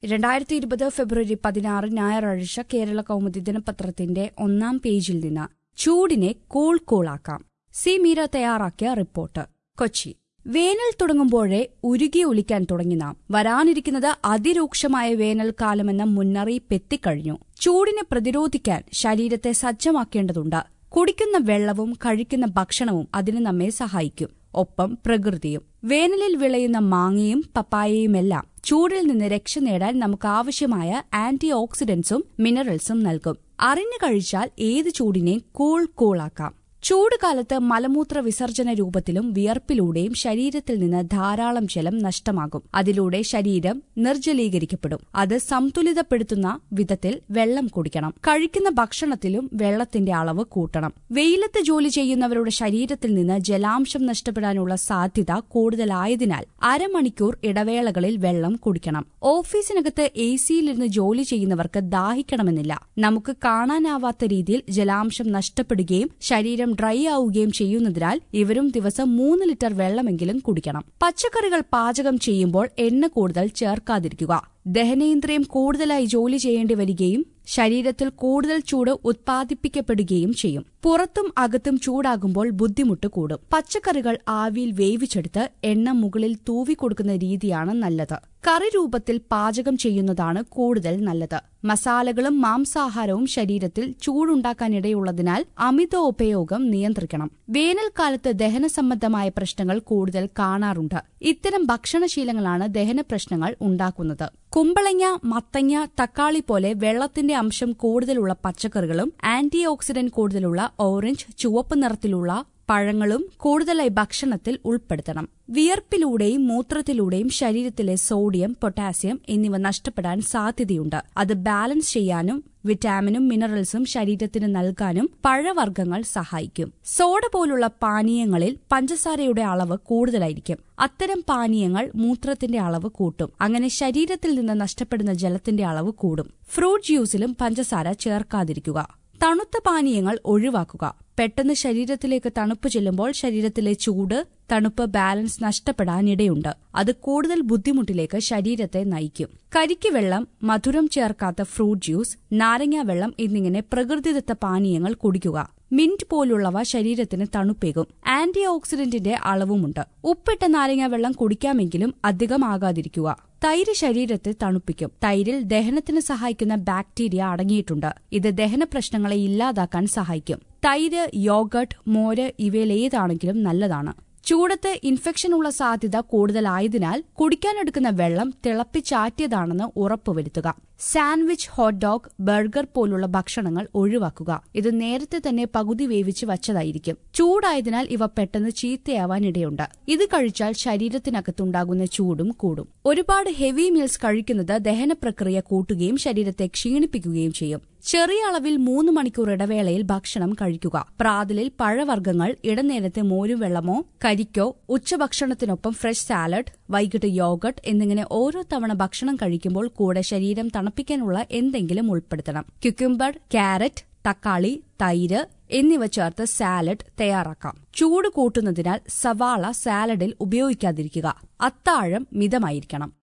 രണ്ടായിരത്തി ഇരുപത് ഫെബ്രുവരി പതിനാറ് ഞായറാഴ്ച കേരള കൗമുദി ദിനപത്രത്തിന്റെ ഒന്നാം പേജിൽ നിന്ന് ചൂടിനെ കൂൾ കൂളാക്കാം സി മീര തയ്യാറാക്കിയ റിപ്പോർട്ട് കൊച്ചി വേനൽ തുടങ്ങുമ്പോഴേ ഉരുകി ഒലിക്കാൻ തുടങ്ങി നാം വരാനിരിക്കുന്നത് അതിരൂക്ഷമായ വേനൽക്കാലമെന്ന മുന്നറിയിപ്പ് എത്തിക്കഴിഞ്ഞു ചൂടിനെ പ്രതിരോധിക്കാൻ ശരീരത്തെ സജ്ജമാക്കേണ്ടതുണ്ട് കുടിക്കുന്ന വെള്ളവും കഴിക്കുന്ന ഭക്ഷണവും അതിന് നമ്മെ സഹായിക്കും ഒപ്പം പ്രകൃതിയും വേനലിൽ വിളയുന്ന മാങ്ങയും പപ്പായയുമെല്ലാം ചൂടിൽ നിന്ന് രക്ഷ നേടാൻ നമുക്ക് ആവശ്യമായ ആന്റി ഓക്സിഡന്റ്സും മിനറൽസും നൽകും അറിഞ്ഞു കഴിച്ചാൽ ഏത് ചൂടിനെയും കൂൾ കൂളാക്കാം ചൂട് കാലത്ത് മലമൂത്ര വിസർജന രൂപത്തിലും വിയർപ്പിലൂടെയും ശരീരത്തിൽ നിന്ന് ധാരാളം ജലം നഷ്ടമാകും അതിലൂടെ ശരീരം നിർജ്ജലീകരിക്കപ്പെടും അത് സന്തുലിതപ്പെടുത്തുന്ന വിധത്തിൽ വെള്ളം കുടിക്കണം കഴിക്കുന്ന ഭക്ഷണത്തിലും വെള്ളത്തിന്റെ അളവ് കൂട്ടണം വെയിലത്ത് ജോലി ചെയ്യുന്നവരുടെ ശരീരത്തിൽ നിന്ന് ജലാംശം നഷ്ടപ്പെടാനുള്ള സാധ്യത കൂടുതലായതിനാൽ അരമണിക്കൂർ ഇടവേളകളിൽ വെള്ളം കുടിക്കണം ഓഫീസിനകത്ത് എ സിയിലിരുന്ന് ജോലി ചെയ്യുന്നവർക്ക് ദാഹിക്കണമെന്നില്ല നമുക്ക് കാണാനാവാത്ത രീതിയിൽ ജലാംശം നഷ്ടപ്പെടുകയും ശരീരം ഡ്രൈ ആവുകയും ചെയ്യുന്നതിനാൽ ഇവരും ദിവസം മൂന്ന് ലിറ്റർ വെള്ളമെങ്കിലും കുടിക്കണം പച്ചക്കറികൾ പാചകം ചെയ്യുമ്പോൾ എണ്ണ കൂടുതൽ ചേർക്കാതിരിക്കുക ദഹനേന്ദ്രിയം കൂടുതലായി ജോലി ചെയ്യേണ്ടി വരികയും ശരീരത്തിൽ കൂടുതൽ ചൂട് ഉത്പാദിപ്പിക്കപ്പെടുകയും ചെയ്യും പുറത്തും അകത്തും ചൂടാകുമ്പോൾ ബുദ്ധിമുട്ട് കൂടും പച്ചക്കറികൾ ആവിയിൽ വേവിച്ചെടുത്ത് എണ്ണ മുകളിൽ തൂവിക്കൊടുക്കുന്ന രീതിയാണ് നല്ലത് കറി രൂപത്തിൽ പാചകം ചെയ്യുന്നതാണ് കൂടുതൽ നല്ലത് മസാലകളും മാംസാഹാരവും ശരീരത്തിൽ ചൂടുണ്ടാക്കാനിടയുള്ളതിനാൽ അമിത ഉപയോഗം നിയന്ത്രിക്കണം വേനൽക്കാലത്ത് ദഹന സംബന്ധമായ പ്രശ്നങ്ങൾ കൂടുതൽ കാണാറുണ്ട് ഇത്തരം ഭക്ഷണശീലങ്ങളാണ് ദഹന പ്രശ്നങ്ങൾ ഉണ്ടാക്കുന്നത് കുമ്പളങ്ങ മത്തങ്ങ തക്കാളി പോലെ വെള്ളത്തിന്റെ അംശം കൂടുതലുള്ള പച്ചക്കറികളും ആന്റി ഓക്സിഡന്റ് കൂടുതലുള്ള ഓറഞ്ച് ചുവപ്പ് നിറത്തിലുള്ള പഴങ്ങളും കൂടുതലായി ഭക്ഷണത്തിൽ ഉൾപ്പെടുത്തണം വിയർപ്പിലൂടെയും മൂത്രത്തിലൂടെയും ശരീരത്തിലെ സോഡിയം പൊട്ടാസ്യം എന്നിവ നഷ്ടപ്പെടാൻ സാധ്യതയുണ്ട് അത് ബാലൻസ് ചെയ്യാനും വിറ്റാമിനും മിനറൽസും ശരീരത്തിന് നൽകാനും പഴവർഗ്ഗങ്ങൾ സഹായിക്കും സോഡ പോലുള്ള പാനീയങ്ങളിൽ പഞ്ചസാരയുടെ അളവ് കൂടുതലായിരിക്കും അത്തരം പാനീയങ്ങൾ മൂത്രത്തിന്റെ അളവ് കൂട്ടും അങ്ങനെ ശരീരത്തിൽ നിന്ന് നഷ്ടപ്പെടുന്ന ജലത്തിന്റെ അളവ് കൂടും ഫ്രൂട്ട് ജ്യൂസിലും പഞ്ചസാര ചേർക്കാതിരിക്കുക തണുത്ത പാനീയങ്ങൾ ഒഴിവാക്കുക പെട്ടെന്ന് ശരീരത്തിലേക്ക് തണുപ്പ് ചെല്ലുമ്പോൾ ശരീരത്തിലെ ചൂട് തണുപ്പ് ബാലൻസ് നഷ്ടപ്പെടാനിടയുണ്ട് അത് കൂടുതൽ ബുദ്ധിമുട്ടിലേക്ക് ശരീരത്തെ നയിക്കും കരിക്ക് വെള്ളം മധുരം ചേർക്കാത്ത ഫ്രൂട്ട് ജ്യൂസ് നാരങ്ങ വെള്ളം എന്നിങ്ങനെ പ്രകൃതിദത്ത പാനീയങ്ങൾ കുടിക്കുക മിന്റ് പോലുള്ളവ ശരീരത്തിന് തണുപ്പേകും ആന്റി ഓക്സിഡന്റിന്റെ അളവുമുണ്ട് ഉപ്പിട്ട നാരങ്ങ വെള്ളം കുടിക്കാമെങ്കിലും അധികമാകാതിരിക്കുക തൈര് ശരീരത്തെ തണുപ്പിക്കും തൈരിൽ ദഹനത്തിന് സഹായിക്കുന്ന ബാക്ടീരിയ അടങ്ങിയിട്ടുണ്ട് ഇത് ദഹന പ്രശ്നങ്ങളെ ഇല്ലാതാക്കാൻ സഹായിക്കും തൈര് യോഗട്ട് മോര് ഇവയിലേതാണെങ്കിലും നല്ലതാണ് ചൂടത്ത് ഇൻഫെക്ഷനുള്ള സാധ്യത കൂടുതലായതിനാൽ കുടിക്കാനെടുക്കുന്ന വെള്ളം തിളപ്പിച്ചാറ്റിയതാണെന്ന് ഉറപ്പുവരുത്തുക സാൻഡ്വിച്ച് ഹോട്ട് ഡോഗ് ബർഗർ പോലുള്ള ഭക്ഷണങ്ങൾ ഒഴിവാക്കുക ഇത് നേരത്തെ തന്നെ പകുതി വേവിച്ച് വച്ചതായിരിക്കും ചൂടായതിനാൽ ഇവ പെട്ടെന്ന് ചീത്തയാവാനിടയുണ്ട് ഇത് കഴിച്ചാൽ ശരീരത്തിനകത്തുണ്ടാകുന്ന ചൂടും കൂടും ഒരുപാട് ഹെവി മീൽസ് കഴിക്കുന്നത് ദഹന പ്രക്രിയ കൂട്ടുകയും ശരീരത്തെ ക്ഷീണിപ്പിക്കുകയും ചെയ്യും ചെറിയ അളവിൽ മൂന്ന് മണിക്കൂർ ഇടവേളയിൽ ഭക്ഷണം കഴിക്കുക പ്രാതലിൽ പഴവർഗ്ഗങ്ങൾ ഇടനേരത്തെ മോരും വെള്ളമോ കരിക്കോ ഉച്ചഭക്ഷണത്തിനൊപ്പം ഫ്രഷ് സാലഡ് വൈകിട്ട് യോഗട്ട് എന്നിങ്ങനെ ഓരോ തവണ ഭക്ഷണം കഴിക്കുമ്പോൾ കൂടെ ശരീരം തണുപ്പിക്കാനുള്ള എന്തെങ്കിലും ഉൾപ്പെടുത്തണം ക്യുക്കുംബർ ക്യാരറ്റ് തക്കാളി തൈര് എന്നിവ ചേർത്ത് സാലഡ് തയ്യാറാക്കാം ചൂട് കൂട്ടുന്നതിനാൽ സവാള സാലഡിൽ ഉപയോഗിക്കാതിരിക്കുക അത്താഴം മിതമായിരിക്കണം